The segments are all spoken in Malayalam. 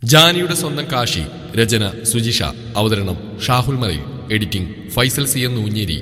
ജാനിയുടെ സ്വന്തം കാശി രചന സുജിഷ അവതരണം Shahul Malayil editing Faisal C M Noonjeri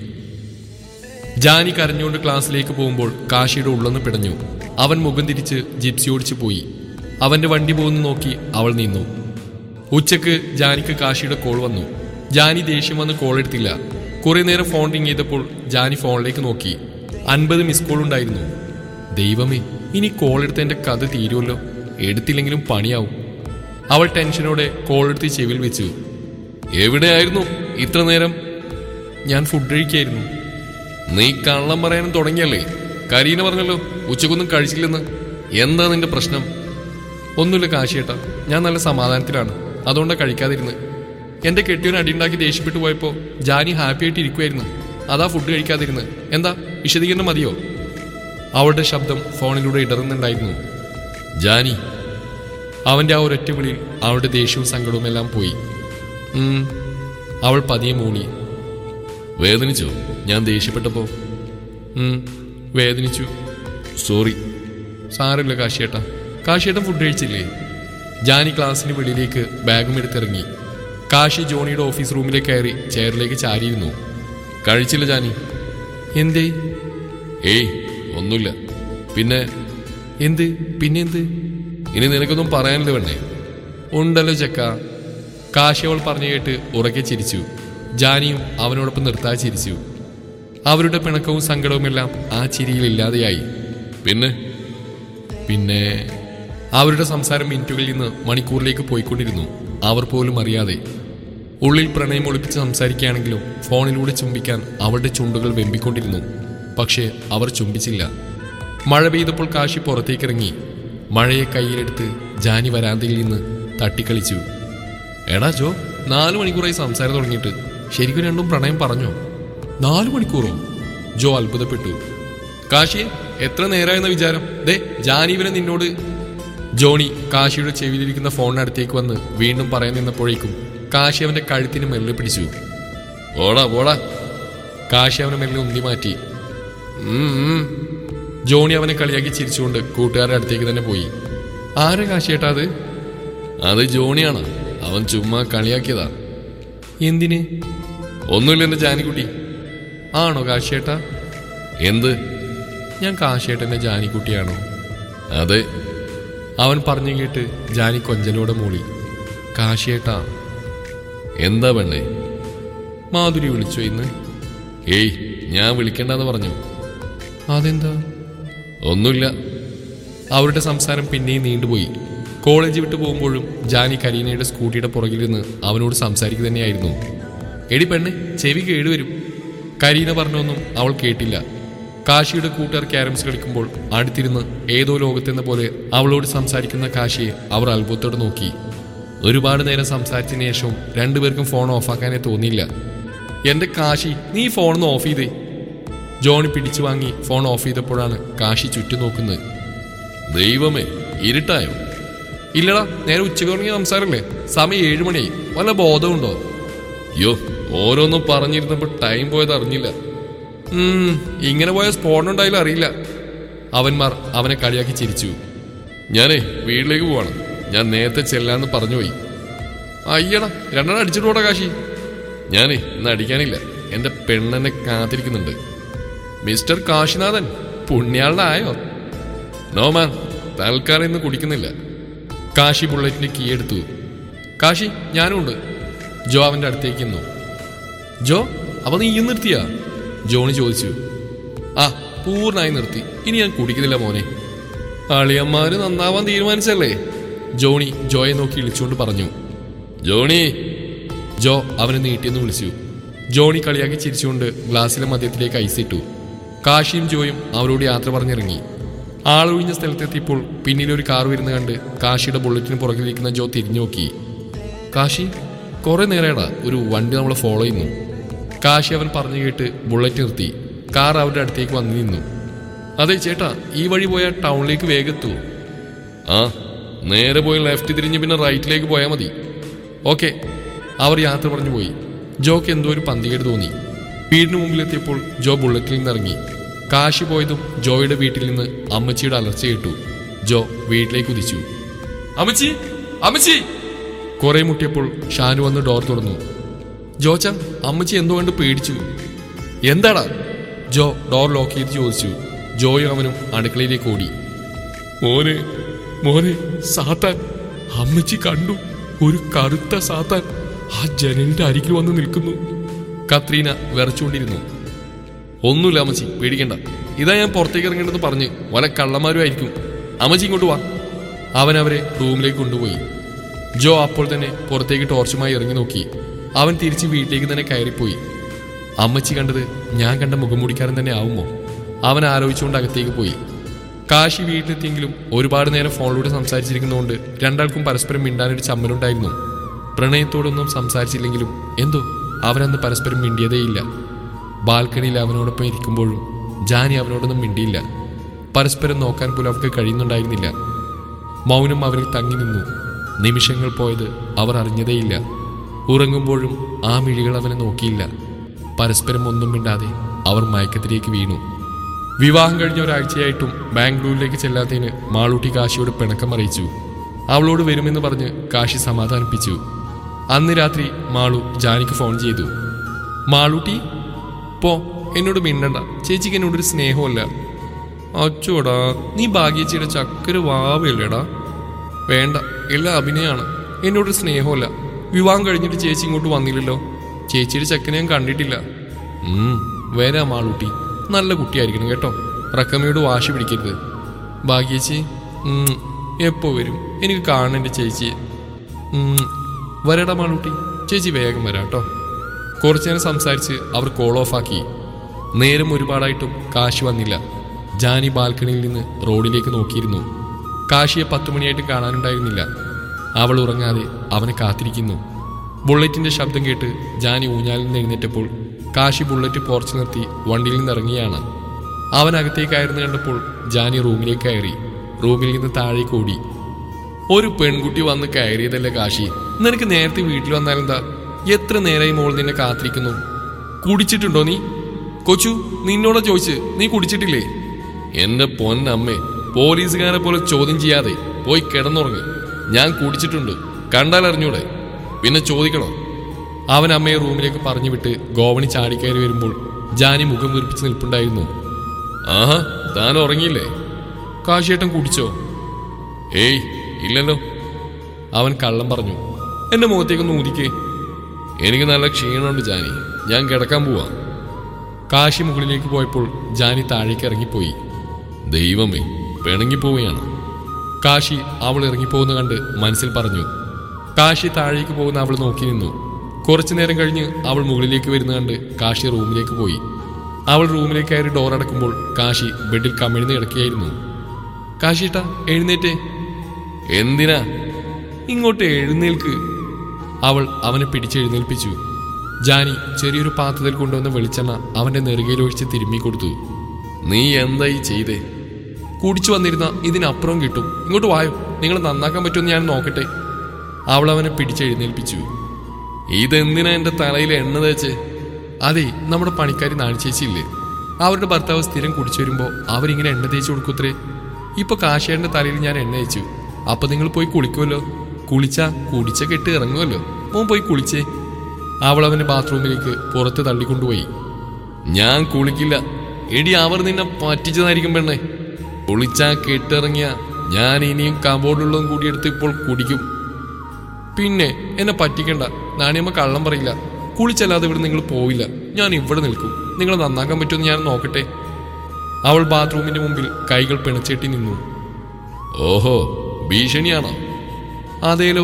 Jani കരഞ്ഞുകൊണ്ട് ക്ലാസ്സിലേക്ക് പോകുമ്പോൾ കാശിയുടെ ഉള്ളെന്ന് പിടഞ്ഞു അവൻ മുഖം തിരിച്ച് ജിപ്സി ഓടിച്ചു പോയി അവന്റെ വണ്ടി പോകുന്നു നോക്കി അവൾ നിന്നു ഉച്ചക്ക് ജാനിക്ക് കാശിയുടെ കോൾ വന്നു ജാനി ദേഷ്യം വന്ന് കോൾ എടുത്തില്ല കുറെ നേരം ഫോൺ റിങ് ചെയ്തപ്പോൾ ജാനി ഫോണിലേക്ക് നോക്കി അൻപത് മിസ് കോൾ ഉണ്ടായിരുന്നു ദൈവമേ ഇനി കോൾ എടുത്ത എന്റെ കഥ തീരുമല്ലോ എടുത്തില്ലെങ്കിലും പണിയാവും അവൾ ടെൻഷനോടെ കോൾ എടുത്ത് ചെവിയിൽ വെച്ചു എവിടെയായിരുന്നു ഇത്ര നേരം ഞാൻ ഫുഡ് കഴിക്കായിരുന്നു നീ കള്ളം പറയാനും തുടങ്ങിയല്ലേ കരീന പറഞ്ഞല്ലോ ഉച്ചക്കൊന്നും കഴിച്ചില്ലെന്ന് എന്താ നിന്റെ പ്രശ്നം ഒന്നുമില്ല കാശിയേട്ടാ ഞാൻ നല്ല സമാധാനത്തിലാണ് അതുകൊണ്ടാണ് കഴിക്കാതിരുന്നത് എന്റെ കെട്ടിയവൻ അടിയുണ്ടാക്കി ദേഷ്യപ്പെട്ടു പോയപ്പോ ജാനി ഹാപ്പി ആയിട്ട് ഇരിക്കുമായിരുന്നു അതാ ഫുഡ് കഴിക്കാതിരുന്നത് എന്താ വിശദീകരണം മതിയോ അവളുടെ ശബ്ദം ഫോണിലൂടെ ഇടറുന്നുണ്ടായിരുന്നു ജാനി അവന്റെ ആ ഒരൊറ്റ വിളിയിൽ അവളുടെ ദേഷ്യവും സങ്കടവും എല്ലാം പോയി ഉം. അവൾ പതിയെ മൂളി വേദനിച്ചോ ഞാൻ ദേഷ്യപ്പെട്ടപ്പോ ഉം, വേദനിച്ചു സോറി സാരമില്ല കാശിയേട്ടാ കാശിയേട്ടൻ ഫുഡ് കഴിച്ചില്ലേ ജാനി ക്ലാസ്സിന് വെളിയിലേക്ക് ബാഗും എടുത്തിറങ്ങി കാശി ജോണിയുടെ ഓഫീസ് റൂമിലേക്ക് കയറി ചെയറിലേക്ക് ചാരിയിരുന്നു കഴിച്ചില്ല ജാനി എന്തേ ഏയ് ഒന്നുമില്ല പിന്നെ എന്ത് പിന്നെ എന്ത് ഇനി നിനക്കൊന്നും പറയാനില്ല വേണ്ടേ ഉണ്ടല്ലോ ചെക്ക കാശി അവൾ പറഞ്ഞു കേട്ട് ഉറക്കെ ചിരിച്ചു ജാനിയും അവനോടൊപ്പം നിർത്താതെ ചിരിച്ചു അവരുടെ പിണക്കവും സങ്കടവുമെല്ലാം ആ ചിരിയിൽ ഇല്ലാതെയായി പിന്നെ പിന്നെ അവരുടെ സംസാരം മിനിറ്റുകളിൽ നിന്ന് മണിക്കൂറിലേക്ക് പോയിക്കൊണ്ടിരുന്നു അവർ പോലും അറിയാതെ ഉള്ളിൽ പ്രണയം ഒളിപ്പിച്ച് സംസാരിക്കുകയാണെങ്കിലും ഫോണിലൂടെ ചുംബിക്കാൻ അവരുടെ ചുണ്ടുകൾ വെമ്പിക്കൊണ്ടിരുന്നു പക്ഷേ അവർ ചുംബിച്ചില്ല മഴ പെയ്തപ്പോൾ കാശി പുറത്തേക്കിറങ്ങി മഴയെ കയ്യിലെടുത്ത് ജാനി വരാന്തയിൽ നിന്ന് തട്ടിക്കളിച്ചു എടാ ജോ നാലു മണിക്കൂറായി സംസാരം തുടങ്ങിയിട്ട് ശരിക്കും രണ്ടും പ്രണയം പറഞ്ഞോ നാലു മണിക്കൂറോ ജോ അത്ഭുതപ്പെട്ടു കാശിയെ എത്ര നേരമായെന്ന വിചാരം ദേ ജാനീവനെ നിന്നോട് ജോണി കാശിയുടെ ചെവിയിലിരിക്കുന്ന ഫോണിനടുത്തേക്ക് വന്ന് വീണ്ടും പറയാൻ നിന്നപ്പോഴേക്കും കാശി അവന്റെ കഴുത്തിന് മെല്ലെ പിടിച്ചു ഓടാ ഓടാ കാശി അവനെ മെല്ലെ ഉന്തി മാറ്റി ഉം, ഉം. ജോണി അവനെ കളിയാക്കി ചിരിച്ചുകൊണ്ട് കൂട്ടുകാരുടെ അടുത്തേക്ക് തന്നെ പോയി ആരെ കാശിയേട്ടാ അത് അത് ജോണിയാണ് അവൻ ചുമ്മാ കളിയാക്കിയതാ എന്തിന് ഒന്നുമില്ല എന്റെ ജാനിക്കുട്ടി ആണോ കാശിയേട്ടാ എന്ത് ഞാൻ കാശിയേട്ടന്റെ ജാനിക്കുട്ടിയാണോ അതെ അവൻ പറഞ്ഞു കേട്ട് ജാനി കൊഞ്ചലോടെ മൂളി കാശിയേട്ടാ എന്താ പെണ്ണേ മാധുരി വിളിച്ചോ ഇന്ന് ഏയ് ഞാൻ വിളിക്കണ്ടെന്ന് പറഞ്ഞു അതെന്താ ഒന്നുമില്ല അവരുടെ സംസാരം പിന്നെയും നീണ്ടുപോയി കോളേജ് വിട്ടു പോകുമ്പോഴും ജാനി കരീനയുടെ സ്കൂട്ടിയുടെ പുറകിലിരുന്ന് അവനോട് സംസാരിക്കുക തന്നെയായിരുന്നു എടി പെണ്ണെ ചെവി കേടുവരും കരീന പറഞ്ഞൊന്നും അവൾ കേട്ടില്ല കാശിയുടെ കൂട്ടുകാർ ക്യാരംസ് കളിക്കുമ്പോൾ അടുത്തിരുന്ന് ഏതോ ലോകത്തെന്ന പോലെ അവളോട് സംസാരിക്കുന്ന കാശിയെ അവർ അത്ഭുതത്തോടെ നോക്കി ഒരുപാട് നേരം സംസാരിച്ചതിന് ശേഷവും രണ്ടുപേർക്കും ഫോൺ ഓഫാക്കാനേ തോന്നിയില്ല എന്റെ കാശി നീ ഫോൺ ഓഫ് ചെയ്തേ ജോണി പിടിച്ചു വാങ്ങി ഫോൺ ഓഫ് ചെയ്തപ്പോഴാണ് കാശി ചുറ്റും നോക്കുന്നത് ദൈവമേ ഇരുട്ടായോ ഇല്ലടാ നേരെ ഉച്ചക്ക് തുടങ്ങിയ സംസാരല്ലേ സമയം ഏഴു മണിയായി വല്ല ബോധമുണ്ടോ അയ്യോ ഓരോന്നും പറഞ്ഞിരുന്നപ്പോ ടൈം പോയത് അറിഞ്ഞില്ല ഉം, ഇങ്ങനെ പോയ സ്പോണ്ട് ഉണ്ടായാലും അറിയില്ല അവന്മാർ അവനെ കളിയാക്കി ചിരിച്ചു ഞാനേ വീട്ടിലേക്ക് പോവാണ് ഞാൻ നേരത്തെ ചെല്ലാന്ന് പറഞ്ഞു പോയി അയ്യടാ രണ്ടെണ്ണം അടിച്ചിട്ട് പോടാ കാശി ഞാനേ ഇന്ന് അടിക്കാനില്ല എന്റെ പെണ്ണെന്നെ കാത്തിരിക്കുന്നുണ്ട് മിസ്റ്റർ കാശിനാഥൻ പുണ്യാളുടെ ആയോ നോ മാൻ തൽക്കാലം ഇന്ന് കുടിക്കുന്നില്ല കാശി ബുള്ളറ്റിന്റെ കീ എടുത്തു കാശി ഞാനും ഉണ്ട് ജോ അവന്റെ അടുത്തേക്ക് നിന്നു ജോ അപ്പൊ നീ ഈ നിർത്തിയാ ജോണി ചോദിച്ചു ആ പൂർണ്ണമായി നിർത്തി ഇനി ഞാൻ കുടിക്കുന്നില്ല മോനെ അളിയന്മാര് നന്നാവാൻ തീരുമാനിച്ചല്ലേ ജോണി ജോയെ നോക്കി ഇളിച്ചുകൊണ്ട് പറഞ്ഞു ജോണി ജോ അവനെ നീട്ടിയെന്ന് വിളിച്ചു ജോണി കളിയാക്കി ചിരിച്ചുകൊണ്ട് ഗ്ലാസ്സിലെ മദ്യത്തിലേക്ക് ഐസിട്ടു കാശിയും ജോയും അവരോട് യാത്ര പറഞ്ഞിറങ്ങി ആളൊഴിഞ്ഞ സ്ഥലത്തെത്തിയപ്പോൾ പിന്നിലൊരു കാർ വരുന്ന കണ്ട് കാശിയുടെ ബുള്ളറ്റിന് പുറകിലിരിക്കുന്ന ജോ തിരിഞ്ഞു നോക്കി കാശി കുറെ നേരമാടാ ഒരു വണ്ടി നമ്മളെ ഫോളോ ചെയ്യുന്നു കാശി അവൻ പറഞ്ഞു കേട്ട് ബുള്ളറ്റ് നിർത്തി കാർ അവരുടെ അടുത്തേക്ക് വന്നു നിന്നു അതെ ചേട്ടാ ഈ വഴി പോയാൽ ടൗണിലേക്ക് വേഗത്തുവോ ആ നേരെ പോയി ലെഫ്റ്റ് തിരിഞ്ഞ് പിന്നെ റൈറ്റിലേക്ക് പോയാൽ മതി ഓക്കെ അവർ യാത്ര പറഞ്ഞു പോയി ജോക്ക് എന്തോ ഒരു പന്തികേട് തോന്നി വീടിന് മുമ്പിലെത്തിയപ്പോൾ ജോ ബുള്ളറ്റിൽ നിന്ന് ഇറങ്ങി കാശി പോയതും ജോയുടെ വീട്ടിൽ നിന്ന് അമ്മച്ചിയുടെ അലർച്ച കേട്ടു ജോ വീട്ടിലേക്ക് കുതിച്ചു അമ്മച്ചി അമ്മച്ചി കുറെ മുട്ടിയപ്പോൾ ഷാനു വന്ന് ഡോർ തുറന്നു ജോച്ച അമ്മച്ചി എന്തോ കണ്ട് പേടിച്ചു എന്താടാ ജോ ഡോർ ലോക്ക് ചെയ്ത് ചോദിച്ചു ജോയും അവനും അടുക്കളയിലേക്ക് ഓടി മോനെ മോനെ സാത്താൻ അമ്മച്ചി കണ്ടു ഒരു കറുത്ത സാത്താൻ ആ ജനലിന്റെ അരികിൽ വന്ന് നിൽക്കുന്നു കത്രീന വിറച്ചുകൊണ്ടിരുന്നു ഒന്നുമില്ല അമ്മച്ചി പേടിക്കണ്ട ഇതാ ഞാൻ പുറത്തേക്ക് ഇറങ്ങേണ്ടെന്ന് പറഞ്ഞ് വല്ല കള്ളന്മാരും ആയിരിക്കും അമ്മച്ചി ഇങ്ങോട്ട് വാ അവൻ അവരെ റൂമിലേക്ക് കൊണ്ടുപോയി ജോ അപ്പോൾ തന്നെ പുറത്തേക്ക് ടോർച്ചുമായി ഇറങ്ങി നോക്കി അവൻ തിരിച്ച് വീട്ടിലേക്ക് തന്നെ കയറിപ്പോയി അമ്മച്ചി കണ്ടത് ഞാൻ കണ്ട മുഖംമൂടിക്കാരൻ തന്നെ ആവുമോ അവൻ ആലോചിച്ചുകൊണ്ട് അകത്തേക്ക് പോയി കാശി വീട്ടിലെത്തിയെങ്കിലും ഒരുപാട് നേരം ഫോണിലൂടെ സംസാരിച്ചിരിക്കുന്നതുകൊണ്ട് രണ്ടാൾക്കും പരസ്പരം മിണ്ടാനൊരു ചമ്മലുണ്ടായിരുന്നു പ്രണയത്തോടൊന്നും സംസാരിച്ചില്ലെങ്കിലും എന്തോ അവരന്ന് പരസ്പരം മിണ്ടിയതേയില്ല ബാൽക്കണിയിൽ അവനോടൊപ്പം ഇരിക്കുമ്പോഴും ജാനി അവനോടൊന്നും മിണ്ടിയില്ല പരസ്പരം നോക്കാൻ പോലും അവർക്ക് കഴിയുന്നുണ്ടായിരുന്നില്ല മൗനം അവരിൽ തങ്ങി നിന്നു നിമിഷങ്ങൾ പോയത് അവർ അറിഞ്ഞതേയില്ല ഉറങ്ങുമ്പോഴും ആ മിഴികൾ അവനെ നോക്കിയില്ല പരസ്പരം ഒന്നും മിണ്ടാതെ അവർ മയക്കത്തിലേക്ക് വീണു വിവാഹം കഴിഞ്ഞ ഒരാഴ്ചയായിട്ടും ബാംഗ്ലൂരിലേക്ക് ചെല്ലാത്തതിന് മാളൂട്ടി കാശിയോട് പിണക്കം അറിയിച്ചു അവളോട് വരുമെന്ന് പറഞ്ഞ് കാശി സമാധാനിപ്പിച്ചു അന്ന് രാത്രി മാളു ജാനിക്ക് ഫോൺ ചെയ്തു മാളൂട്ടി പോ എന്നോട് മിണ്ടണ്ട ചേച്ചിക്ക് എന്നോടൊരു സ്നേഹമല്ല അച്ചോടാ നീ ഭാഗ്യച്ചിയുടെ ചക്കര വാവയല്ലേടാ വേണ്ട എല്ലാം അഭിനയാണ് എന്നോടൊരു സ്നേഹമല്ല വിവാഹം കഴിഞ്ഞിട്ട് ചേച്ചി ഇങ്ങോട്ട് വന്നില്ലല്ലോ ചേച്ചിയുടെ ചെക്കനെ ഞാൻ കണ്ടിട്ടില്ല ഉം, വരാം ആളൂട്ടി നല്ല കുട്ടിയായിരിക്കണം കേട്ടോ റക്കമ്മയോട് വാശി പിടിക്കരുത് ഭാഗ്യേച്ചി ഉം, എപ്പോ വരും എനിക്ക് കാണണം എൻ്റെ ചേച്ചിയെ ഉം, വരടാ മാളൂട്ടി ചേച്ചി വേഗം വരാം കേട്ടോ കുറച്ചു നേരം സംസാരിച്ച് അവർ കോൾ ഓഫാക്കി നേരം ഒരുപാടായിട്ടും കാശി വന്നില്ല ജാനി ബാൽക്കണിയിൽ നിന്ന് റോഡിലേക്ക് നോക്കിയിരുന്നു കാശിയെ പത്തു മണിയായിട്ട് കാണാനുണ്ടായിരുന്നില്ല അവൾ ഉറങ്ങാതെ അവനെ കാത്തിരിക്കുന്നു ബുള്ളറ്റിന്റെ ശബ്ദം കേട്ട് ജാനി ഊഞ്ഞാലിൽ നിന്ന് എഴുന്നേറ്റപ്പോൾ കാശി ബുള്ളറ്റ് പോർച്ച് നിർത്തി വണ്ടിയിൽ നിന്ന് ഇറങ്ങിയാണ് അവൻ അകത്തേക്കായിരുന്നു കണ്ടപ്പോൾ ജാനി റൂമിലേക്ക് കയറി റൂമിൽ നിന്ന് താഴേക്ക് ഓടി ഒരു പെൺകുട്ടി വന്ന് കയറിയതല്ലേ കാശി നിനക്ക് നേരത്തെ വീട്ടിൽ വന്നാലെന്താ എത്ര നേരമായി മോൾ നിന്നെ കാത്തിരിക്കുന്നു കുടിച്ചിട്ടുണ്ടോ നീ കൊച്ചു നിന്നോട് ചോദിച്ച് നീ കുടിച്ചിട്ടില്ലേ എന്റെ പൊന്നമ്മേ പോലീസുകാരെ പോലെ ചോദ്യം ചെയ്യാതെ പോയി കിടന്നുറങ്ങ് ഞാൻ കുടിച്ചിട്ടുണ്ട് കണ്ടാൽ അറിഞ്ഞൂടെ പിന്നെ ചോദിക്കണോ അവൻ അമ്മയെ റൂമിലേക്ക് പറഞ്ഞു വിട്ട് ഗോവണി ചാടിക്കയറി വരുമ്പോൾ ജാനി മുഖം വീർപ്പിച്ച് നിൽപ്പുണ്ടായിരുന്നു ആഹാ താൻ ഉറങ്ങിയില്ലേ കാശിയേട്ടൻ കുടിച്ചോ ഏയ് ഇല്ലല്ലോ അവൻ കള്ളം പറഞ്ഞു എന്റെ മുഖത്തേക്കൊന്ന് ഊതിക്കേ എനിക്ക് നല്ല ക്ഷീണമുണ്ട് ജാനി ഞാൻ കിടക്കാൻ പോവാ കാശി മുകളിലേക്ക് പോയപ്പോൾ ജാനി താഴേക്ക് ഇറങ്ങിപ്പോയി ദൈവമേ പിണങ്ങിപ്പോവുകയാണ് കാശി അവൾ ഇറങ്ങിപ്പോകുന്ന കണ്ട് മനസ്സിൽ പറഞ്ഞു കാശി താഴേക്ക് പോകുന്ന അവൾ നോക്കി നിന്നു കുറച്ചു നേരം കഴിഞ്ഞ് അവൾ മുകളിലേക്ക് വരുന്ന കണ്ട് കാശി റൂമിലേക്ക് പോയി അവൾ റൂമിലേക്ക് കയറി ഡോർ അടക്കുമ്പോൾ കാശി ബെഡിൽ കമിഴ്ന്ന് കിടക്കുകയായിരുന്നു കാശിട്ട എഴുന്നേറ്റേ എന്തിനാ ഇങ്ങോട്ട് എഴുന്നേൽക്ക് അവൾ അവനെ പിടിച്ചെഴുന്നേൽപ്പിച്ചു ജാനി ചെറിയൊരു പാത്രത്തിൽ കൊണ്ടുവന്ന വെളിച്ചെണ്ണ അവന്റെ നെറുകയിലൊഴിച്ച് തിരുമ്മി കൊടുത്തു നീ എന്തായി ചെയ്തേ കുടിച്ചു വന്നിരുന്ന ഇതിനപ്പുറം കിട്ടും ഇങ്ങോട്ട് വായോ നിങ്ങൾ നന്നാക്കാൻ പറ്റുമെന്ന് ഞാൻ നോക്കട്ടെ അവൾ അവനെ പിടിച്ചെഴുന്നേൽപ്പിച്ചു ഇതെന്തിനാ എന്റെ തലയിൽ എണ്ണ തേച്ച് അതെ നമ്മുടെ പണിക്കാരി നാണിച്ചേച്ചിയില്ലേ അവരുടെ ഭർത്താവ് സ്ഥിരം കുടിച്ചു വരുമ്പോ അവരിങ്ങനെ എണ്ണ തേച്ച് കൊടുക്കൂത്രേ ഇപ്പൊ കാശിയുടെ തലയിൽ ഞാൻ എണ്ണ അയച്ചു അപ്പൊ നിങ്ങൾ പോയി കുളിക്കുമല്ലോ കുളിച്ചാ കുടിച്ച കെട്ട് ഇറങ്ങുമല്ലോ മോൻ പോയി കുളിച്ചേ അവൾ അവനെ ബാത്റൂമിലേക്ക് പുറത്ത് തള്ളിക്കൊണ്ടുപോയി ഞാൻ കുളിക്കില്ല എടി അവർ നിന്നെ പറ്റിച്ചതായിരിക്കും പെണ്ണെ കുളിച്ചാ കെട്ടിറങ്ങിയ ഞാൻ ഇനിയും കബോർഡുള്ളതും കൂടി എടുത്ത് ഇപ്പോൾ കുടിക്കും പിന്നെ എന്നെ പറ്റിക്കണ്ട നാണിയമ്മ കള്ളം പറയില്ല കുളിച്ചല്ലാതെ ഇവിടെ നിങ്ങൾ പോവില്ല ഞാൻ ഇവിടെ നിൽക്കും നിങ്ങൾ നന്നാക്കാൻ പറ്റുമെന്ന് ഞാൻ നോക്കട്ടെ അവൾ ബാത്റൂമിന്റെ മുമ്പിൽ കൈകൾ പിണച്ചെട്ടി നിന്നു ഓഹോ ഭീഷണിയാണോ അതേലോ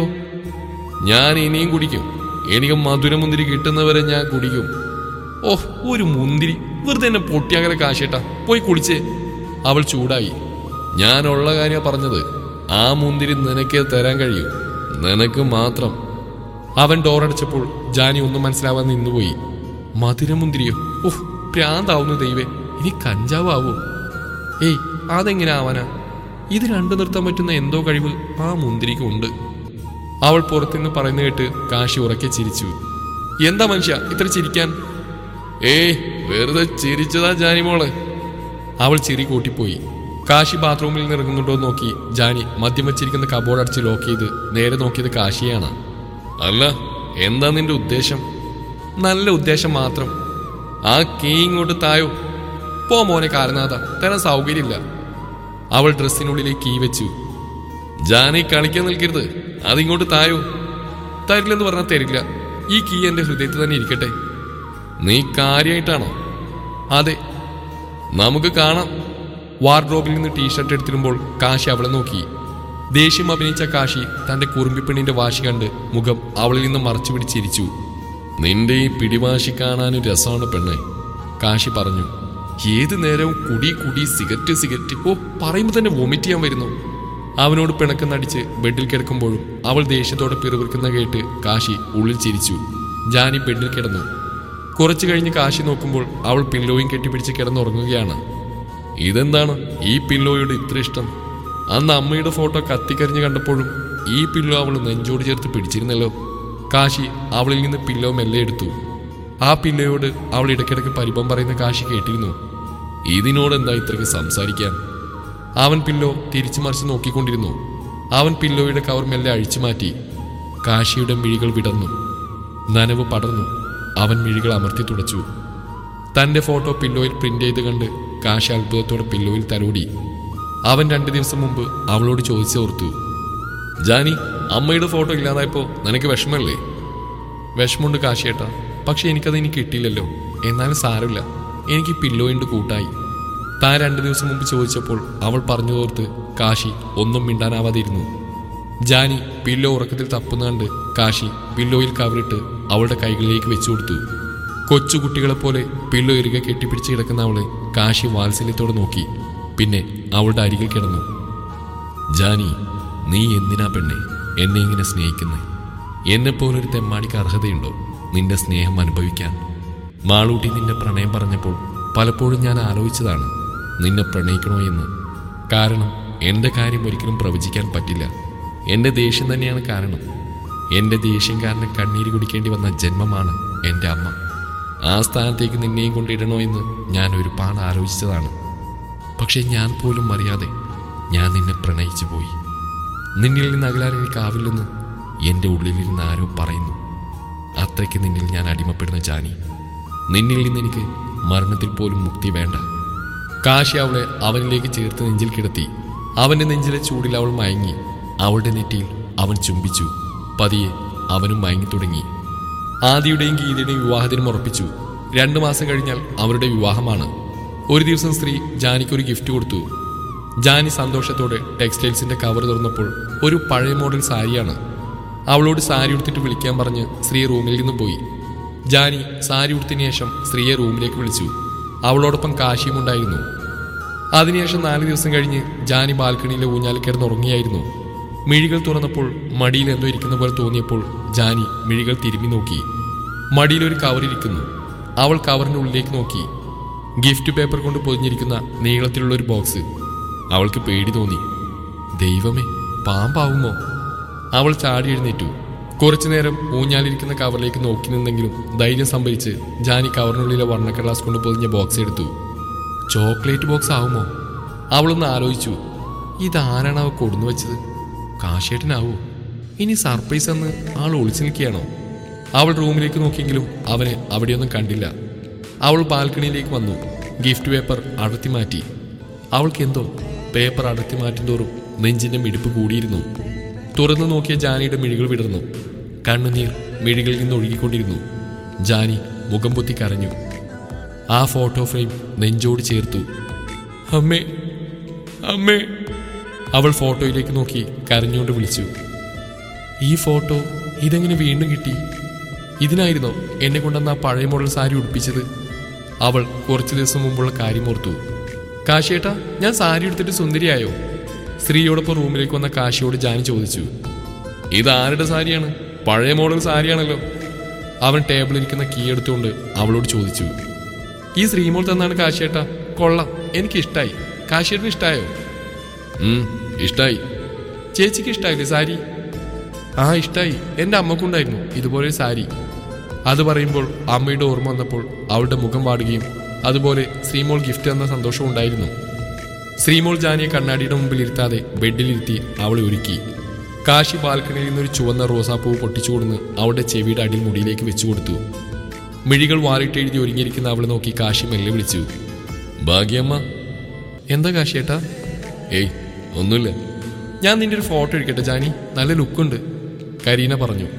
ഞാൻ ഇനിയും കുടിക്കും എനിക്ക് മധുരമുന്തിരി കിട്ടുന്നവരെ ഞാൻ കുടിക്കും ഓഹ് ഒരു മുന്തിരി വെറുതെ എന്നെ പൊട്ടിയാകലെ കാശേട്ടാ പോയി കുളിച്ചേ അവൾ ചൂടായി ഞാനുള്ള കാര്യം പറഞ്ഞത് ആ മുന്തിരി നിനക്ക് തരാൻ കഴിയും നിനക്ക് മാത്രം അവൻ ഡോറടച്ചപ്പോൾ ജാനി ഒന്നും മനസ്സിലാവാൻ നിന്നുപോയി മധുരമുന്തിരിയോ ഓഹ് പ്രാന്താവുന്നു ദൈവേ ഇനി കഞ്ചാവോ ഏയ് അതെങ്ങനെ ആവാനാ ഇത് രണ്ടു നിർത്താൻ പറ്റുന്ന എന്തോ കഴിവ് ആ മുന്തിരിക്ക് ഉണ്ട് അവൾ പുറത്തുനിന്ന് പറയുന്ന കേട്ട് കാശി ഉറക്കെ ചിരിച്ചു എന്താ മനുഷ്യ ഇത്ര ചിരിക്കാൻ ഏയ് വെറുതെ ചിരിച്ചതാ ജാനി മോള് അവൾ ചിരി കൂട്ടിപ്പോയി കാശി ബാത്റൂമിൽ നിന്ന് ഇറങ്ങുന്നുണ്ടോ എന്ന് നോക്കി ജാനി മദ്യം വെച്ചിരിക്കുന്ന കബോർഡ് അടച്ച് ലോക്ക് ചെയ്ത് നേരെ നോക്കിയത് കാശിയാണ് അല്ല എന്താ നിന്റെ ഉദ്ദേശം നല്ല ഉദ്ദേശം മാത്രം ആ കീ ഇങ്ങോട്ട് തായോ പോ മോനെ കാരനാഥ തരാൻ സൗകര്യമില്ല അവൾ ഡ്രസ്സിനുള്ളിലേക്ക് കീ വെച്ചു ജാനി കളിക്കാൻ നിൽക്കരുത് അതിങ്ങോട്ട് തായോ തരില്ലെന്ന് പറഞ്ഞാൽ തരില്ല ഈ കീ എന്റെ ഹൃദയത്തിൽ തന്നെ ഇരിക്കട്ടെ നീ കാര്യമായിട്ടാണോ അതെ നമുക്ക് കാണാം വാർഡ്രോബിൽ നിന്ന് ടീഷർട്ട് എടുത്തിരുമ്പോൾ കാശി അവളെ നോക്കി ദേഷ്യം അഭിനയിച്ച കാശി തന്റെ കുറുമ്പിപ്പെണ്ണിന്റെ വാശി കണ്ട് മുഖം അവളിൽ നിന്ന് മറച്ചു പിടിച്ചിരിച്ചു നിന്റെ ഈ പിടിവാശി കാണാനും രസമാണ് പെണ്ണെ കാശി പറഞ്ഞു ഏത് നേരവും കുടി കുടി സിഗരറ്റ് സിഗരറ്റ് ഓ പറയുമ്പോൾ തന്നെ വോമിറ്റ് ചെയ്യാൻ വരുന്നു അവനോട് പിണക്കുന്നടിച്ച് ബെഡിൽ കിടക്കുമ്പോഴും അവൾ ദേഷ്യത്തോടെ പിറുപിറുക്കുന്ന കേട്ട് കാശി ഉള്ളിൽ ചിരിച്ചു ജാനി ബെഡിൽ കിടന്നു കുറച്ചു കഴിഞ്ഞ് കാശി നോക്കുമ്പോൾ അവൾ പില്ലോയും കെട്ടിപ്പിടിച്ച് കിടന്നുറങ്ങുകയാണ് ഇതെന്താണ് ഈ പില്ലോയോട് ഇത്ര ഇഷ്ടം അന്ന് അമ്മയുടെ ഫോട്ടോ കത്തിക്കരിഞ്ഞ് കണ്ടപ്പോഴും ഈ പില്ലോ അവൾ നെഞ്ചോട് ചേർത്ത് പിടിച്ചിരുന്നല്ലോ കാശി അവളിൽ നിന്ന് പില്ലോ മെല്ലെ എടുത്തു ആ പില്ലോയോട് അവൾ ഇടയ്ക്കിടയ്ക്ക് പരിഭം പറയുന്ന കാശി കേട്ടിരുന്നു ഇതിനോട് എന്താ ഇത്രയ്ക്ക് സംസാരിക്കാൻ അവൻ പില്ലോ തിരിച്ചു മറിച്ച് നോക്കിക്കൊണ്ടിരുന്നു അവൻ പില്ലോയുടെ കവർ മെല്ലെ അഴിച്ചു മാറ്റി കാശിയുടെ മിഴികൾ വിടർന്നു നനവ് പടർന്നു അവൻ മിഴികൾ അമർത്തി തുടച്ചു തന്റെ ഫോട്ടോ പില്ലോയിൽ പ്രിന്റ് ചെയ്ത് കണ്ട് കാശി അത്ഭുതത്തോടെ പില്ലോയിൽ തലോടി അവൻ രണ്ടു ദിവസം മുമ്പ് അവളോട് ചോദിച്ചോർത്തു ജാനി അമ്മയുടെ ഫോട്ടോ ഇല്ലാതായപ്പോ നിനക്ക് വിഷമല്ലേ വിഷമമുണ്ട് കാശിയേട്ടാ പക്ഷെ എനിക്കത് ഇനി കിട്ടിയില്ലല്ലോ എന്നാലും സാരമില്ല എനിക്ക് പില്ലോയുണ്ട് കൂട്ടായി താൻ രണ്ടു ദിവസം മുമ്പ് ചോദിച്ചപ്പോൾ അവൾ പറഞ്ഞു തോർത്ത് കാശി ഒന്നും മിണ്ടാനാവാതിരുന്നു ജാനി പില്ലോ ഉറക്കത്തിൽ തപ്പുന്ന കണ്ട് കാശി പില്ലോയിൽ കവറിട്ട് അവളുടെ കൈകളിലേക്ക് വെച്ചു കൊടുത്തു കൊച്ചുകുട്ടികളെപ്പോലെ പില്ലോ ഇറുകെ കെട്ടിപ്പിടിച്ച് കിടക്കുന്ന അവളെ കാശി വാത്സല്യത്തോടെ നോക്കി പിന്നെ അവളുടെ അരികിൽ കിടന്നു ജാനി നീ എന്തിനാ പെണ്ണെ എന്നെ ഇങ്ങനെ സ്നേഹിക്കുന്നേ എന്നെപ്പോലൊരു തെമ്മാടിക്ക് അർഹതയുണ്ടോ നിന്റെ സ്നേഹം അനുഭവിക്കാൻ മാളൂട്ടി നിന്റെ പ്രണയം പറഞ്ഞപ്പോൾ പലപ്പോഴും ഞാൻ ആലോചിച്ചതാണ് നിന്നെ പ്രണയിക്കണോ എന്ന് കാരണം എൻ്റെ കാര്യം ഒരിക്കലും പ്രവചിക്കാൻ പറ്റില്ല എൻ്റെ ദേഷ്യം തന്നെയാണ് കാരണം എൻ്റെ ദേഷ്യം കാരണം കണ്ണീര് കുടിക്കേണ്ടി വന്ന ജന്മമാണ് എൻ്റെ അമ്മ ആ സ്ഥാനത്തേക്ക് നിന്നെയും കൊണ്ടിടണോ എന്ന് ഞാൻ ഒരുപാട് ആലോചിച്ചതാണ് പക്ഷെ ഞാൻ പോലും അറിയാതെ ഞാൻ നിന്നെ പ്രണയിച്ചു പോയി നിന്നിൽ നിന്ന് അകലാൻ എനിക്കാവില്ലെന്ന് എൻ്റെ ഉള്ളിൽ നിന്ന് ആരോ പറയുന്നു അത്രയ്ക്ക് നിന്നിൽ ഞാൻ അടിമപ്പെടുന്ന ജാനി നിന്നിൽ നിന്ന് എനിക്ക് മരണത്തിൽ പോലും മുക്തി വേണ്ട കാശി അവളെ അവനിലേക്ക് ചേർത്ത് നെഞ്ചിൽ കിടത്തി അവന്റെ നെഞ്ചിലെ ചൂടിൽ അവൾ മയങ്ങി അവളുടെ നെറ്റിയിൽ അവൻ ചുംബിച്ചു പതിയെ അവനും മയങ്ങി തുടങ്ങി ആദിയുടെയും ഗീതയുടെയും വിവാഹത്തിനും ഉറപ്പിച്ചു രണ്ടു മാസം കഴിഞ്ഞാൽ അവരുടെ വിവാഹമാണ് ഒരു ദിവസം സ്ത്രീ ജാനിക്ക് ഒരു ഗിഫ്റ്റ് കൊടുത്തു ജാനി സന്തോഷത്തോടെ ടെക്സ്റ്റൈൽസിന്റെ കവർ തുറന്നപ്പോൾ ഒരു പഴയ മോഡൽ സാരിയാണ് അവളോട് സാരി ഉടുത്തിട്ട് വിളിക്കാൻ പറഞ്ഞ് സ്ത്രീ റൂമിൽ നിന്ന് പോയി ജാനി സാരി ഉടുത്തിന് ശേഷം സ്ത്രീയെ റൂമിലേക്ക് വിളിച്ചു അവളോടൊപ്പം കാശിയും ഉണ്ടായിരുന്നു അതിനുശേഷം നാല് ദിവസം കഴിഞ്ഞ് ജാനി ബാൽക്കണിയിലെ ഊഞ്ഞാലിൽ കിടന്നുറങ്ങിയായിരുന്നു മിഴികൾ തുറന്നപ്പോൾ മടിയിൽ എന്തോ ഇരിക്കുന്ന പോലെ തോന്നിയപ്പോൾ ജാനി മിഴികൾ തിരുമ്മി നോക്കി മടിയിൽ ഒരു കവർ ഇരിക്കുന്നു അവൾ കവറിന്റെ ഉള്ളിലേക്ക് നോക്കി ഗിഫ്റ്റ് പേപ്പർ കൊണ്ട് പൊതിഞ്ഞിരിക്കുന്ന നീളത്തിലുള്ള ഒരു ബോക്സ് അവൾക്ക് പേടി തോന്നി ദൈവമേ പാമ്പാവുമോ അവൾ ചാടി എഴുന്നേറ്റു കുറച്ചു നേരം ഊഞ്ഞാലിരിക്കുന്ന കവറിലേക്ക് നോക്കി നിന്നെങ്കിലും ധൈര്യം സംഭരിച്ച് ജാനി കവറിനുള്ളിലെ വർണ്ണക്കടലാസ് കൊണ്ട് പൊതിഞ്ഞ ബോക്സ് എടുത്തു ചോക്ലേറ്റ് ബോക്സ് ആവുമോ അവളൊന്ന് ആലോചിച്ചു ഇതാരാണ് അവ കൊടുന്നു വെച്ചത് കാശേട്ടനാവോ ഇനി സർപ്രൈസ് എന്ന് ആൾ ഒളിച്ചു നിൽക്കുകയാണോ അവൾ റൂമിലേക്ക് നോക്കിയെങ്കിലും അവനെ അവിടെയൊന്നും കണ്ടില്ല അവൾ ബാൽക്കണിയിലേക്ക് വന്നു ഗിഫ്റ്റ് പേപ്പർ അടർത്തി മാറ്റി അവൾക്ക് എന്തോ പേപ്പർ അടർത്തി മാറ്റുന്തോറും നെഞ്ചിന്റെ മിടിപ്പ് കൂടിയിരുന്നു തുറന്നു നോക്കിയ ജാനിയുടെ മിഴികൾ വിടർന്നു കണ്ണുനീർ മിഴികളിൽ നിന്ന് ഒഴുകിക്കൊണ്ടിരുന്നു ജാനി മുഖം പൊത്തി കരഞ്ഞു ആ ഫോട്ടോ ഫ്രെയിം നെഞ്ചോട് ചേർത്തു അമ്മേ അമ്മേ അവൾ ഫോട്ടോയിലേക്ക് നോക്കി കരഞ്ഞുകൊണ്ട് വിളിച്ചു ഈ ഫോട്ടോ ഇതെങ്ങനെ വീണ്ടും കിട്ടി ഇതിനായിരുന്നോ എന്നെ കൊണ്ടുവന്ന ആ പഴയ മോഡൽ സാരി ഉടുപ്പിച്ചത് അവൾ കുറച്ചു ദിവസം മുമ്പുള്ള കാര്യം ഓർത്തു കാശിയേട്ടാ ഞാൻ സാരി എടുത്തിട്ട് സുന്ദരിയായോ സ്ത്രീയോടൊപ്പം റൂമിലേക്ക് വന്ന കാശിയോട് ജാനി ചോദിച്ചു ഇത് ആരുടെ സാരിയാണ് പഴയ മോഡൽ സാരിയാണല്ലോ അവൻ ടേബിളിരിക്കുന്ന കീ എടുത്തുകൊണ്ട് അവളോട് ചോദിച്ചു ഈ ശ്രീമോൾ തന്നാണ് കാശിയേട്ടാ കൊള്ളാം എനിക്ക് ഇഷ്ടായി കാശിയേട്ടന് ഇഷ്ടായോ ഉം, ഇഷ്ടായി ചേച്ചിക്ക് ഇഷ്ടായില്ലേ സാരി ആ ഇഷ്ടായി എൻ്റെ അമ്മക്കുണ്ടായിരുന്നു ഇതുപോലെ ഒരു സാരി അത് പറയുമ്പോൾ അമ്മയുടെ ഓർമ്മ വന്നപ്പോൾ അവളുടെ മുഖം വാടുകയും അതുപോലെ ശ്രീമോൾ ഗിഫ്റ്റ് എന്ന സന്തോഷവും ഉണ്ടായിരുന്നു ശ്രീമോൾ ജാനിയെ കണ്ണാടിയുടെ മുമ്പിൽ ഇരുത്താതെ ബെഡിലിരുത്തി അവളെ ഒരുക്കി കാശി ബാൽക്കണിയിൽ നിന്നൊരു ചുവന്ന റോസാപ്പൂവ് പൊട്ടിച്ചു കൊടുന്ന് അവളുടെ ചെവിയുടെ അടിയിൽ മുടിയിലേക്ക് വെച്ചു കൊടുത്തു മിഴികൾ വാലിട്ടെഴുതി ഒരുങ്ങിയിരിക്കുന്ന അവളെ നോക്കി കാശി മെല്ലെ വിളിച്ചു ഭാഗ്യമ്മ എന്താ കാശിയേട്ടാ ഏയ് ഒന്നുമില്ല ഞാൻ നിന്റെ ഒരു ഫോട്ടോ എടുക്കട്ടെ ജാനി നല്ല ലുക്കുണ്ട് കരീന പറഞ്ഞു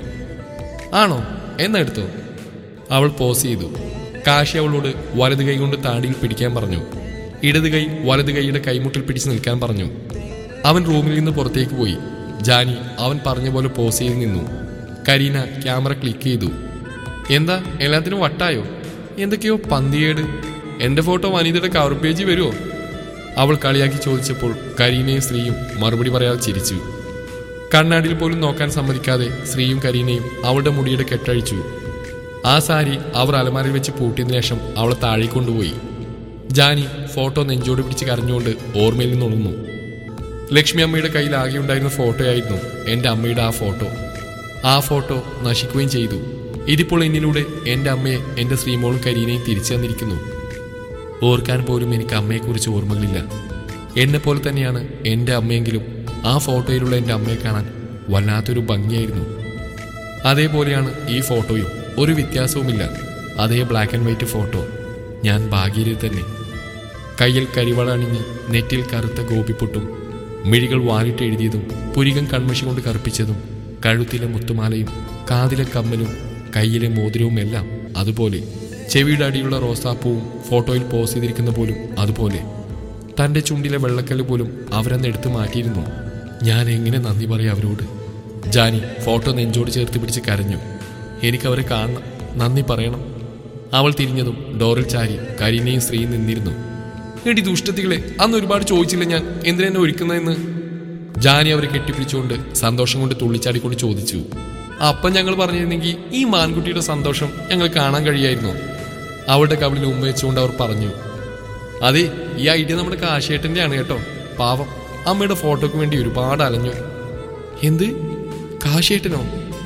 ആണോ എന്നാ എടുത്തോ അവൾ പോസ് ചെയ്തു കാശി അവളോട് വലത് കൈ കൊണ്ട് താടിയിൽ പിടിക്കാൻ പറഞ്ഞു ഇടത് കൈ വലത് കൈയുടെ കൈമുട്ടിൽ പിടിച്ച് നിൽക്കാൻ പറഞ്ഞു അവൻ റൂമിൽ നിന്ന് പുറത്തേക്ക് പോയി ജാനി അവൻ പറഞ്ഞ പോലെ പോസ് ചെയ്ത് നിന്നു കരീന ക്യാമറ ക്ലിക്ക് ചെയ്തു എന്താ എല്ലാത്തിനും വട്ടായോ എന്തൊക്കെയോ പന്തിയേട് എന്റെ ഫോട്ടോ വനിതയുടെ കവർ പേജിൽ വരുമോ അവൾ കളിയാക്കി ചോദിച്ചപ്പോൾ കരീനയും സ്ത്രീയും മറുപടി പറയാതെ ചിരിച്ചു കണ്ണാടിയിൽ പോലും നോക്കാൻ സമ്മതിക്കാതെ സ്ത്രീയും കരീനയും അവളുടെ മുടിയുടെ കെട്ടഴിച്ചു ആ സാരി അവർ അലമാരയിൽ വെച്ച് പൂട്ടിയതിനു ശേഷം അവളെ താഴെ കൊണ്ടുപോയി ജാനി ഫോട്ടോ നെഞ്ചോട് പിടിച്ച് കരഞ്ഞുകൊണ്ട് ഓർമ്മയിൽ നിന്നുണർന്നു ലക്ഷ്മി അമ്മയുടെ കയ്യിൽ ആകെ ഉണ്ടായിരുന്ന ഫോട്ടോയായിരുന്നു എൻ്റെ അമ്മയുടെ ആ ഫോട്ടോ ആ ഫോട്ടോ നശിക്കുകയും ചെയ്തു ഇതിപ്പോൾ എന്നിലൂടെ എൻ്റെ അമ്മയെ എൻ്റെ ശ്രീമോളും കരീനയും തിരിച്ചു തന്നിരിക്കുന്നു ഓർക്കാൻ പോലും എനിക്ക് അമ്മയെക്കുറിച്ച് ഓർമ്മകളില്ല എന്നെ പോലെ തന്നെയാണ് എൻ്റെ അമ്മയെങ്കിലും ആ ഫോട്ടോയിലുള്ള എൻ്റെ അമ്മയെ കാണാൻ വല്ലാത്തൊരു ഭംഗിയായിരുന്നു അതേപോലെയാണ് ഈ ഫോട്ടോയും ഒരു വ്യത്യാസവുമില്ല അതേ ബ്ലാക്ക് ആൻഡ് വൈറ്റ് ഫോട്ടോ ഞാൻ ഭാഗ്യയിൽ തന്നെ കയ്യിൽ കരിവള അണിഞ്ഞ് നെറ്റിൽ കറുത്ത ഗോപിപ്പൊട്ടും മിഴികൾ വാലിട്ട് എഴുതിയതും പുരികം കൺമഷി കൊണ്ട് കറുപ്പിച്ചതും കഴുത്തിലെ മുത്തുമാലയും കാതിലെ കമ്മലും കയ്യിലെ മോതിരവും എല്ലാം അതുപോലെ ചെവിയുടെ അടിയുള്ള റോസാപ്പൂവും ഫോട്ടോയിൽ പോസ് ചെയ്തിരിക്കുന്ന പോലും അതുപോലെ തൻ്റെ ചുണ്ടിലെ വെള്ളക്കല്ല് പോലും അവരന്ന് എടുത്തു മാറ്റിയിരുന്നു ഞാൻ എങ്ങനെ നന്ദി പറയാം അവരോട് ജാനി ഫോട്ടോ നെഞ്ചോട് ചേർത്ത് പിടിച്ച് കരഞ്ഞു എനിക്കവരെ കാണണം നന്ദി പറയണം അവൾ തിരിഞ്ഞതും ഡോറിൽ ചാരി കരീനയും സ്ത്രീയും നിന്നിരുന്നു എടി ദുഷ്ടത്തികളെ അന്ന് ഒരുപാട് ചോദിച്ചില്ല ഞാൻ എന്തിനെന്നെ ഒരുക്കുന്നതെന്ന് ജാനി അവരെ കെട്ടിപ്പിടിച്ചുകൊണ്ട് സന്തോഷം കൊണ്ട് തുള്ളിച്ചാടിക്കൊണ്ട് ചോദിച്ചു അപ്പം ഞങ്ങൾ പറഞ്ഞിരുന്നെങ്കിൽ ഈ മാൻകുട്ടിയുടെ സന്തോഷം ഞങ്ങൾ കാണാൻ കഴിയായിരുന്നു അവളുടെ കവിളിൽ ഉമ്മ വെച്ചുകൊണ്ട് അവർ പറഞ്ഞു അതെ ഈ ഐഡിയ നമ്മുടെ കാശേട്ടന്റെ ആണ് കേട്ടോ പാവം അമ്മയുടെ ഫോട്ടോക്ക് വേണ്ടി ഒരുപാട് അലഞ്ഞു എന്ത് കാശേട്ടനോ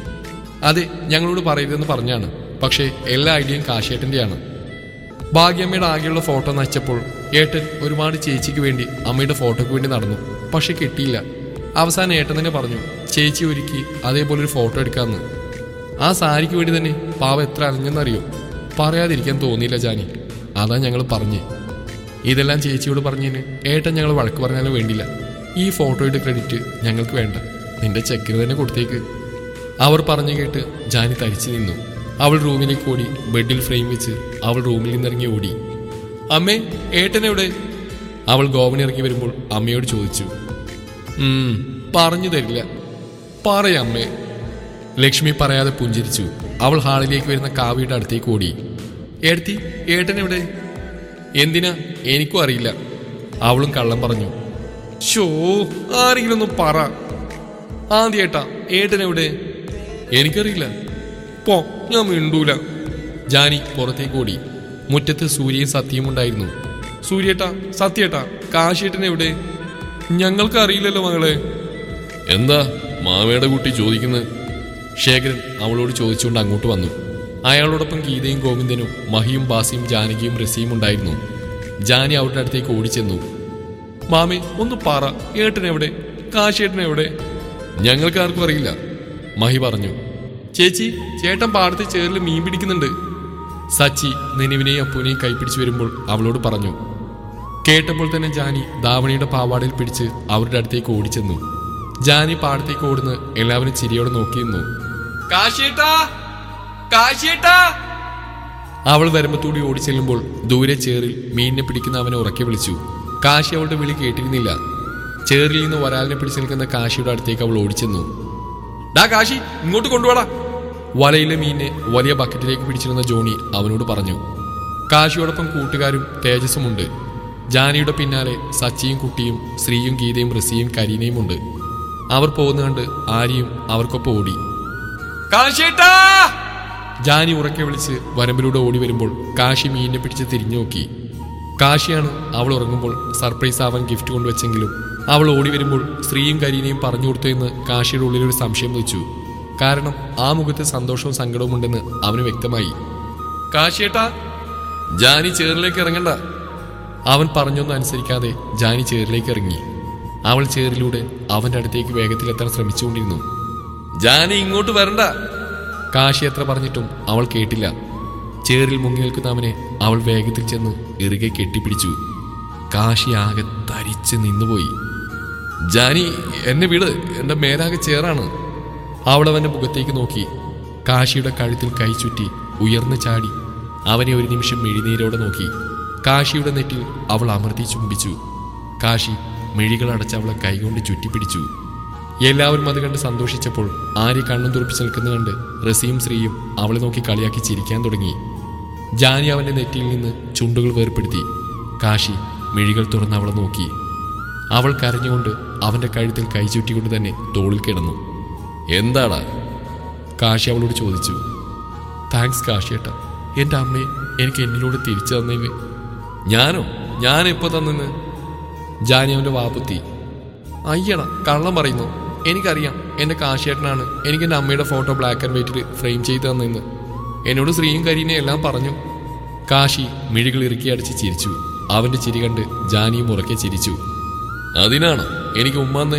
അതെ ഞങ്ങളോട് പറയരുതെന്ന് പറഞ്ഞാണ് പക്ഷേ എല്ലാ ഐഡിയയും കാശേട്ടന്റെയാണ് ഭാഗ്യമ്മയുടെ ആകെയുള്ള ഫോട്ടോ നച്ചപ്പോൾ ഏട്ടൻ ഒരുപാട് ചേച്ചിക്ക് വേണ്ടി അമ്മയുടെ ഫോട്ടോക്ക് വേണ്ടി നടന്നു പക്ഷെ കിട്ടിയില്ല അവസാനം ഏട്ടൻ തന്നെ പറഞ്ഞു ചേച്ചി ഒരുക്കി അതേപോലെ ഒരു ഫോട്ടോ എടുക്കാമെന്ന് ആ സാരിക്ക് വേണ്ടി തന്നെ പാവ എത്ര അലഞ്ഞെന്നറിയോ പറയാതിരിക്കാൻ തോന്നിയില്ല ജാനി അതാ ഞങ്ങൾ പറഞ്ഞേ ഇതെല്ലാം ചേച്ചിയോട് പറഞ്ഞതിന് ഏട്ടൻ ഞങ്ങൾ വഴക്ക് പറഞ്ഞാലും വേണ്ടില്ല ഈ ഫോട്ടോയുടെ ക്രെഡിറ്റ് ഞങ്ങൾക്ക് വേണ്ട നിന്റെ ചെക്കിന് തന്നെ കൊടുത്തേക്ക് അവർ പറഞ്ഞു കേട്ട് ജാനി തരിച്ചു നിന്നു അവൾ റൂമിലേക്ക് ഓടി ബെഡിൽ ഫ്രെയിം വെച്ച് അവൾ റൂമിൽ നിന്നിറങ്ങി ഓടി അമ്മേ ഏട്ടനെവിടെ അവൾ ഗോവണി ഇറങ്ങി വരുമ്പോൾ അമ്മയോട് ചോദിച്ചു ഉം, പറഞ്ഞു തരില്ല പറയാമ്മേ ലക്ഷ്മി പറയാതെ പുഞ്ചിരിച്ചു അവൾ ഹാളിലേക്ക് വരുന്ന കാവ്യയുടെ അടുത്തേക്ക് ഓടി ഏടത്തി ഏട്ടനെവിടെ എന്തിനാ എനിക്കും അറിയില്ല അവളും കള്ളം പറഞ്ഞു ഷോ ആരെങ്കിലും ഒന്ന് പറ ആദ്യേട്ടാ ഏട്ടനെവിടെ എനിക്കറിയില്ല പോ ഞാൻ മിണ്ടൂല ജാനി പുറത്തേക്ക് ഓടി മുറ്റത്ത് സൂര്യയും സത്യവും ഉണ്ടായിരുന്നു സൂര്യേട്ടാ സത്യേട്ടാ കാശേട്ടൻ എവിടെ ഞങ്ങൾക്ക് അറിയില്ലല്ലോ മകളെ എന്താ മാമയുടെ കുട്ടി ചോദിക്കുന്നത് ശേഖരൻ അവളോട് ചോദിച്ചുകൊണ്ട് അങ്ങോട്ട് വന്നു അയാളോടൊപ്പം ഗീതയും ഗോവിന്ദനും മഹിയും ബാസിയും ജാനകിയും റസിയും ഉണ്ടായിരുന്നു ജാനി അവരുടെ അടുത്തേക്ക് ഓടിച്ചെന്നു മാമി ഒന്ന് പറ ഏട്ടൻ എവിടെ കാശേട്ടൻ എവിടെ ഞങ്ങൾക്ക് ആർക്കും അറിയില്ല മഹി പറഞ്ഞു ചേച്ചി ചേട്ടൻ പാടത്ത് ചേറിൽ മീൻ പിടിക്കുന്നുണ്ട് സച്ചി നിനിവിനെയും അപ്പുവിനെയും കൈപ്പിടിച്ചു വരുമ്പോൾ അവളോട് പറഞ്ഞു കേട്ടപ്പോൾ തന്നെ ജാനി ധാവണിയുടെ പാവാടയിൽ പിടിച്ച് അവരുടെ അടുത്തേക്ക് ഓടിച്ചെന്നു ജാനി പാടത്തേക്ക് ഓടുന്ന എല്ലാവരും ചിരിയോടെ നോക്കി നിന്നു കാശിയേട്ടാ കാശിയേട്ടാ അവൾ വരുമ്പത്തൂടി ഓടിച്ചെല്ലുമ്പോൾ ദൂരെ ചേറിൽ മീനിനെ പിടിക്കുന്ന അവനെ ഉറക്കെ വിളിച്ചു കാശി അവളുടെ വിളി കേട്ടിരുന്നില്ല ചേറിൽ നിന്ന് വരാലിനെ പിടിച്ചു നിൽക്കുന്ന കാശിയുടെ അടുത്തേക്ക് അവൾ ഓടിച്ചെന്നു ഡാ കാശി ഇങ്ങോട്ട് കൊണ്ടുപോടാ വലയിലെ മീനിനെ വലിയ ബക്കറ്റിലേക്ക് പിടിച്ചിരുന്ന ജോണി അവനോട് പറഞ്ഞു കാശിയോടൊപ്പം കൂട്ടുകാരും തേജസ്സുമുണ്ട് ജാനിയുടെ പിന്നാലെ സച്ചിയും കുട്ടിയും ശ്രീയും ഗീതയും റസിയും കരീനയും ഉണ്ട് അവർ പോകുന്ന കണ്ട് ആര്യയും അവർക്കൊപ്പം ഓടി കാശിയേട്ടാ ജാനി ഉറക്കെ വിളിച്ച് വരമ്പിലൂടെ ഓടി വരുമ്പോൾ കാശി മീനിനെ പിടിച്ച് തിരിഞ്ഞു നോക്കി കാശിയാണ് അവൾ ഉറങ്ങുമ്പോൾ സർപ്രൈസ് ആവാൻ ഗിഫ്റ്റ് കൊണ്ടുവച്ചെങ്കിലും അവൾ ഓടി വരുമ്പോൾ സ്ത്രീയും കരീനയും പറഞ്ഞു കൊടുത്തു എന്ന് കാശിയുടെ ഉള്ളിൽ ഒരു സംശയം വെച്ചു കാരണം ആ മുഖത്ത് സന്തോഷവും സങ്കടവും ഉണ്ടെന്ന് അവന് വ്യക്തമായി കാശിയേട്ടാ ജാനി ചേറിലേക്ക് ഇറങ്ങണ്ട അവൻ പറഞ്ഞൊന്നും അനുസരിക്കാതെ ജാനി ചേറിലേക്ക് ഇറങ്ങി അവൾ ചേറിലൂടെ അവന്റെ അടുത്തേക്ക് വേഗത്തിലെത്താൻ ശ്രമിച്ചുകൊണ്ടിരുന്നു ജാനി ഇങ്ങോട്ട് വരണ്ട കാശി എത്ര പറഞ്ഞിട്ടും അവൾ കേട്ടില്ല ചേറിൽ മുങ്ങി നിൽക്കുന്ന അവനെ അവൾ വേഗത്തിൽ ചെന്ന് ഇറുകെ കെട്ടിപ്പിടിച്ചു കാശി ആകെ തരിച്ച് നിന്നുപോയി ജാനി എന്നെ വിട് എന്റെ മേലാകെ ചേറാണ് അവൾ അവന്റെ മുഖത്തേക്ക് നോക്കി കാശിയുടെ കഴുത്തിൽ കൈ ചുറ്റി ഉയർന്നു ചാടി അവനെ ഒരു നിമിഷം മിഴിനീരോടെ നോക്കി കാശിയുടെ നെറ്റിൽ അവൾ അമർത്തി ചുംബിച്ചു കാശി മിഴികൾ അടച്ച് അവളെ കൈകൊണ്ട് ചുറ്റിപ്പിടിച്ചു എല്ലാവരും അത് കണ്ട് സന്തോഷിച്ചപ്പോൾ ആര്യ കണ്ണും തുറപ്പിച്ച് നിൽക്കുന്ന കണ്ട് റസിയും ശ്രീയും അവളെ നോക്കി കളിയാക്കി ചിരിക്കാൻ തുടങ്ങി ജാനി അവന്റെ നെറ്റിയിൽ നിന്ന് ചുണ്ടുകൾ വേർപ്പെടുത്തി കാശി മിഴികൾ തുറന്ന് അവളെ നോക്കി അവൾ കരഞ്ഞുകൊണ്ട് അവന്റെ കഴുത്തിൽ കൈ ചുറ്റിക്കൊണ്ട് തന്നെ തോളിൽ കിടന്നു എന്താടാ കാശി അവളോട് ചോദിച്ചു താങ്ക്സ് കാശിയേട്ട എന്റെ അമ്മയെ എനിക്ക് എന്നിലൂടെ തിരിച്ചു തന്നേന് ഞാനോ ഞാൻ എപ്പോ തന്നെന്ന് ജാനി അവന്റെ വാപ്പുത്തി അയ്യട കള്ളം പറയുന്നു എനിക്കറിയാം എന്റെ കാശിയേട്ടനാണ് എനിക്ക് എന്റെ അമ്മയുടെ ഫോട്ടോ ബ്ലാക്ക് ആൻഡ് വൈറ്റിൽ ഫ്രെയിം ചെയ്ത് തന്നെന്ന് എന്നോട് ശ്രീയും കരീനെ എല്ലാം പറഞ്ഞു കാശി മിഴികൾ ഇറുക്കി അടിച്ച് ചിരിച്ചു അവന്റെ ചിരി കണ്ട് ജാനിയും ഉറക്കെ ചിരിച്ചു അതിനാണ് എനിക്ക് ഉമ്മാന്നേ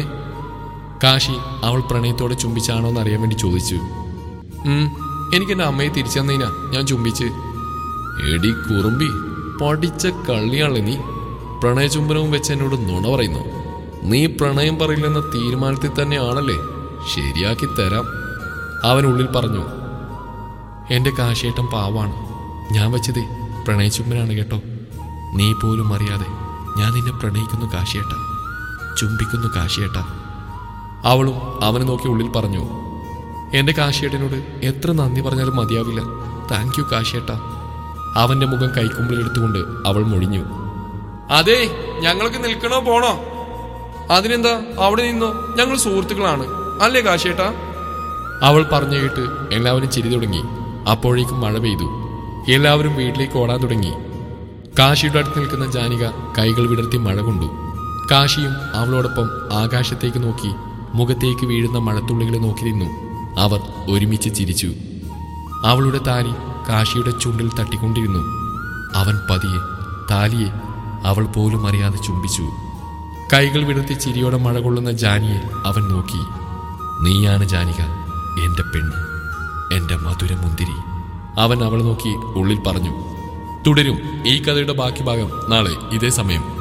കാശി അവൾ പ്രണയത്തോടെ ചുംബിച്ചാണോ എന്ന് അറിയാൻ വേണ്ടി ചോദിച്ചു ഉം, എനിക്ക് എന്റെ അമ്മയെ തിരിച്ചു തന്നതിനാ ഞാൻ ചുംബിച്ച് എടി കുറുമ്പി പഠിച്ച കള്ളിയാണല്ലേ നീ പ്രണയചുംബനവും വെച്ച് എന്നോട് നുണ പറയുന്നു നീ പ്രണയം പറയില്ലെന്ന തീരുമാനത്തിൽ തന്നെയാണല്ലേ ശരിയാക്കി തരാം അവൻ ഉള്ളിൽ പറഞ്ഞു എന്റെ കാശേട്ടൻ പാവാണ് ഞാൻ വെച്ചതേ പ്രണയചുംബനാണ് കേട്ടോ നീ പോലും അറിയാതെ ഞാൻ നിന്നെ പ്രണയിക്കുന്നു കാശിയേട്ട ചുംബിക്കുന്നു കാശിയേട്ട അവളും അവനെ നോക്കി ഉള്ളിൽ പറഞ്ഞു എന്റെ കാശിയേട്ടനോട് എത്ര നന്ദി പറഞ്ഞാലും മതിയാവില്ല താങ്ക് യു കാശിയേട്ട അവന്റെ മുഖം കൈക്കുമ്പിളിൽ എടുത്തുകൊണ്ട് അവൾ മൊഴിഞ്ഞു അതെ ഞങ്ങൾക്ക് നിൽക്കണോ പോണോ അതിനെന്താ അവിടെ നിന്നോ ഞങ്ങൾ സുഹൃത്തുക്കളാണ് അല്ലേ കാശിയേട്ടാ അവൾ പറഞ്ഞു കേട്ട് എല്ലാവരും ചിരി തുടങ്ങി അപ്പോഴേക്കും മഴ പെയ്തു എല്ലാവരും വീട്ടിലേക്ക് ഓടാൻ തുടങ്ങി കാശിയുടെ അടുത്ത് നിൽക്കുന്ന ജാനിക കൈകൾ വിടർത്തി മഴ കൊണ്ടു കാശിയും അവളോടൊപ്പം ആകാശത്തേക്ക് നോക്കി മുഖത്തേക്ക് വീഴുന്ന മഴത്തുള്ളികളെ നോക്കി നിന്നു അവർ ഒരുമിച്ച് ചിരിച്ചു അവളുടെ താലി കാശിയുടെ ചുണ്ടിൽ തട്ടിക്കൊണ്ടിരുന്നു അവൻ പതിയെ താലിയെ അവൾ പോലും അറിയാതെ ചുംബിച്ചു കൈകൾ വിടർത്തി ചിരിയോടെ മഴ കൊള്ളുന്ന ജാനിയെ അവൻ നോക്കി നീയാണ് ജാനിക എന്റെ പെണ്ണ് എന്റെ മധുര മുന്തിരി അവൻ അവളെ നോക്കി ഉള്ളിൽ പറഞ്ഞു തുടരും ഈ കഥയുടെ ബാക്കി ഭാഗം നാളെ ഇതേ സമയം